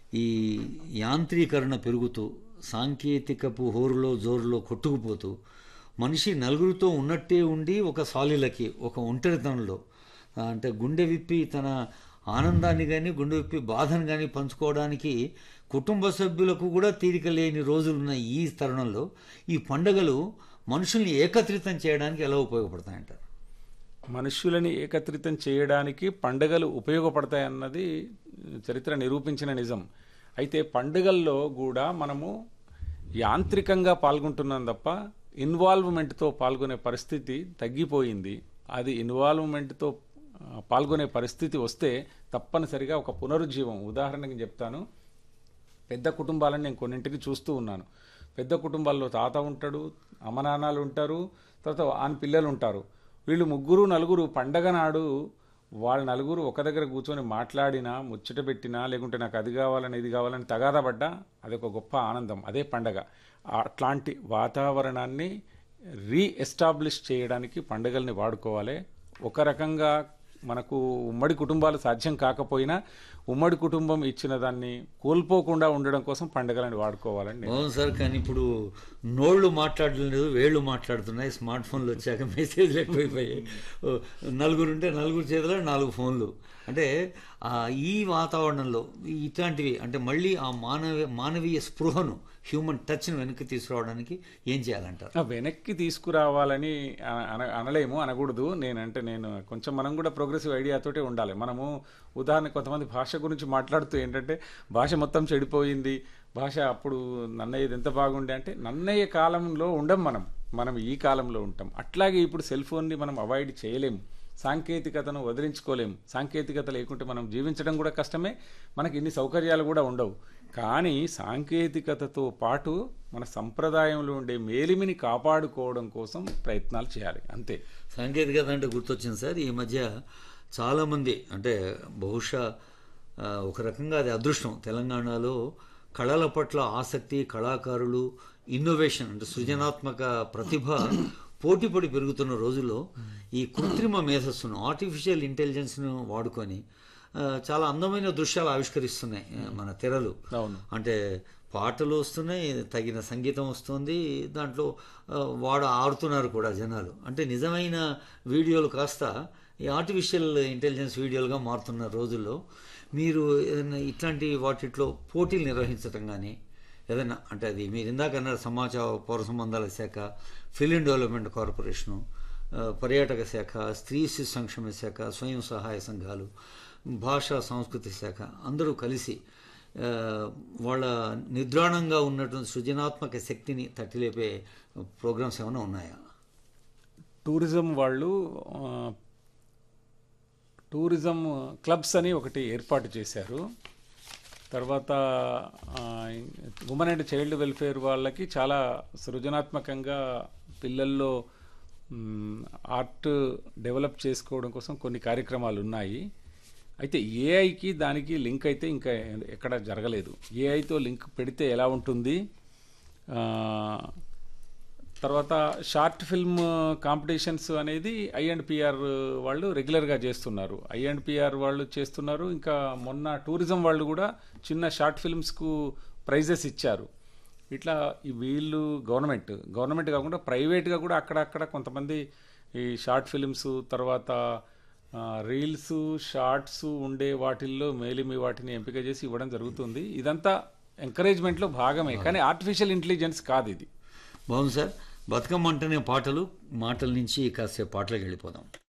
ఈ యాంత్రీకరణ పెరుగుతూ సాంకేతికపు హోరులో జోరులో కొట్టుకుపోతూ మనిషి నలుగురితో ఉన్నట్టే ఉండి ఒక సాలిలకి ఒక ఒంటరితనంలో ఆ, అంటే గుండె విప్పి తన ఆనందాన్ని కానీ గుండె విప్పి బాధను కానీ పంచుకోవడానికి కుటుంబ సభ్యులకు కూడా తీరిక లేని రోజులున్న ఈ తరుణంలో ఈ పండగలు మనుషుల్ని ఏకత్రితం చేయడానికి ఎలా ఉపయోగపడతాయంటారు మనుష్యులని ఏకత్రితం చేయడానికి పండుగలు ఉపయోగపడతాయన్నది చరిత్ర నిరూపించిన నిజం అయితే పండుగల్లో కూడా మనము యాంత్రికంగా పాల్గొంటున్నాం తప్ప ఇన్వాల్వ్మెంట్తో పాల్గొనే పరిస్థితి తగ్గిపోయింది అది ఇన్వాల్వ్మెంట్తో ఆ, పాల్గొనే పరిస్థితి వస్తే తప్పనిసరిగా ఒక పునరుజ్జీవం ఉదాహరణకి చెప్తాను పెద్ద కుటుంబాలను నేను కొన్నింటిని చూస్తూ ఉన్నాను పెద్ద కుటుంబాల్లో తాత ఉంటాడు అమ్మ నాన్నలు ఉంటారు తర్వాత ఆన్ పిల్లలు ఉంటారు వీళ్ళు ముగ్గురు నలుగురు పండగ నాడు వాళ్ళ నలుగురు ఒక దగ్గర కూర్చొని మాట్లాడినా ముచ్చట పెట్టినా లేకుంటే నాకు అది కావాలని ఇది కావాలని తగాదా పడ్డా అదొక గొప్ప ఆనందం అదే పండగ అట్లాంటి వాతావరణాన్ని రీ ఎస్టాబ్లిష్ చేయడానికి పండుగల్ని వాడుకోవాలి ఒక రకంగా మనకు ఉమ్మడి కుటుంబాలు సాధ్యం కాకపోయినా ఉమ్మడి కుటుంబం ఇచ్చిన దాన్ని కోల్పోకుండా ఉండడం కోసం పండుగలను వాడుకోవాలని నేను అవును సార్ కానీ ఇప్పుడు నోళ్ళు మాట్లాడలేదు వేళ్ళు మాట్లాడుతున్నాయి స్మార్ట్ ఫోన్లు వచ్చాక మెసేజ్లు ఎక్కువైపోయాయి ఓ, నలుగురు ఉంటే నలుగురు చేతిలో నాలుగు ఫోన్లు అంటే ఆ, ఈ వాతావరణంలో ఇట్లాంటివి అంటే మళ్ళీ ఆ మానవ మానవీయ స్పృహను హ్యూమన్ టచ్ను వెనక్కి తీసుకురావడానికి ఏం చేయాలంటారు ఆ వెనక్కి తీసుకురావాలని అన- అన- అనలేము అనకూడదు నేనంటే నేను కొంచెం మనం కూడా ప్రోగ్రెసివ్ ఐడియాతోటే ఉండాలి మనము ఉదాహరణ కొంతమంది భాష గురించి మాట్లాడుతూ ఏంటంటే భాష మొత్తం చెడిపోయింది భాష అప్పుడు నన్నయ్యది ఎంత బాగుండే అంటే నన్నయ్య కాలంలో ఉండం మనం మనం ఈ కాలంలో ఉంటాం అట్లాగే ఇప్పుడు సెల్ ఫోన్ని మనం అవాయిడ్ చేయలేము సాంకేతికతను వదిలించుకోలేము సాంకేతికత లేకుంటే మనం జీవించడం కూడా కష్టమే మనకి ఇన్ని సౌకర్యాలు కూడా ఉండవు కానీ సాంకేతికతతో పాటు మన సంప్రదాయంలో ఉండే మేలిమిని కాపాడుకోవడం కోసం ప్రయత్నాలు చేయాలి అంతే సాంకేతికత అంటే గుర్తొచ్చింది సార్ ఈ మధ్య చాలామంది అంటే బహుశా ఆ, ఒక రకంగా అది అదృష్టం తెలంగాణలో కళల పట్ల ఆసక్తి కళాకారులు ఇన్నోవేషన్ అంటే సృజనాత్మక ప్రతిభ పోటీపడి పెరుగుతున్న రోజుల్లో ఈ కృత్రిమ మేధస్సును ఆర్టిఫిషియల్ ఇంటెలిజెన్స్ను వాడుకొని ఆ, చాలా అందమైన దృశ్యాలు ఆవిష్కరిస్తున్నాయి ఆ, మన తెరలు అవును అంటే పాటలు వస్తున్నాయి తగిన సంగీతం వస్తుంది దాంట్లో ఆ, వాడు ఆడుతున్నారు కూడా జనాలు అంటే నిజమైన వీడియోలు కాస్త ఈ ఆర్టిఫిషియల్ ఇంటెలిజెన్స్ వీడియోలుగా మారుతున్న రోజుల్లో మీరు ఏదైనా ఇట్లాంటి వాటిట్లో పోటీలు నిర్వహించడం కానీ ఏదైనా అంటే అది మీరు ఇందాక అన్నారు సమాచార పౌర సంబంధాల శాఖ ఫిలిం డెవలప్మెంట్ కార్పొరేషను ఆ, పర్యాటక శాఖ స్త్రీ శిశు సంక్షేమ శాఖ స్వయం సహాయ సంఘాలు భాషా సంస్కృతి శాఖ అందరూ కలిసి ఆ, వాళ్ళ నిద్రాణంగా ఉన్నటువంటి సృజనాత్మక శక్తిని తట్టిలేపే ప్రోగ్రామ్స్ ఏమైనా ఉన్నాయా టూరిజం వాళ్ళు ఆ, టూరిజం క్లబ్స్ అని ఒకటి ఏర్పాటు చేశారు తర్వాత ఉమెన్ అండ్ చైల్డ్ వెల్ఫేర్ వాళ్ళకి చాలా సృజనాత్మకంగా పిల్లల్లో మ్, ఆర్ట్ డెవలప్ చేసుకోవడం కోసం కొన్ని కార్యక్రమాలు ఉన్నాయి అయితే ఏఐకి దానికి లింక్ అయితే ఇంకా ఎక్కడ జరగలేదు ఏఐతో లింక్ పెడితే ఎలా ఉంటుంది ఆ, తర్వాత షార్ట్ ఫిల్మ్ కాంపిటీషన్స్ అనేది ఐ అండ్ పిఆర్ వాళ్ళు రెగ్యులర్గా చేస్తున్నారు ఐ అండ్ పిఆర్ వాళ్ళు చేస్తున్నారు ఇంకా మొన్న టూరిజం వాళ్ళు కూడా చిన్న షార్ట్ ఫిల్మ్స్కు ప్రైజెస్ ఇచ్చారు ఇట్లా ఈ వీళ్ళు గవర్నమెంట్ గవర్నమెంట్ కాకుండా ప్రైవేట్గా కూడా అక్కడక్కడ కొంతమంది ఈ షార్ట్ ఫిల్మ్స్ తర్వాత రీల్స్ షార్ట్స్ ఉండే వాటిల్లో మేలిమి వాటిని ఎంపిక చేసి ఇవ్వడం జరుగుతుంది ఇదంతా ఎంకరేజ్మెంట్లో భాగమే కానీ ఆర్టిఫిషియల్ ఇంటెలిజెన్స్ కాదు ఇది బాగుంది సార్ బతుకమ్మ అంటేనే పాటలు మాటల నుంచి కాసేపు పాటలకు వెళ్ళిపోదాం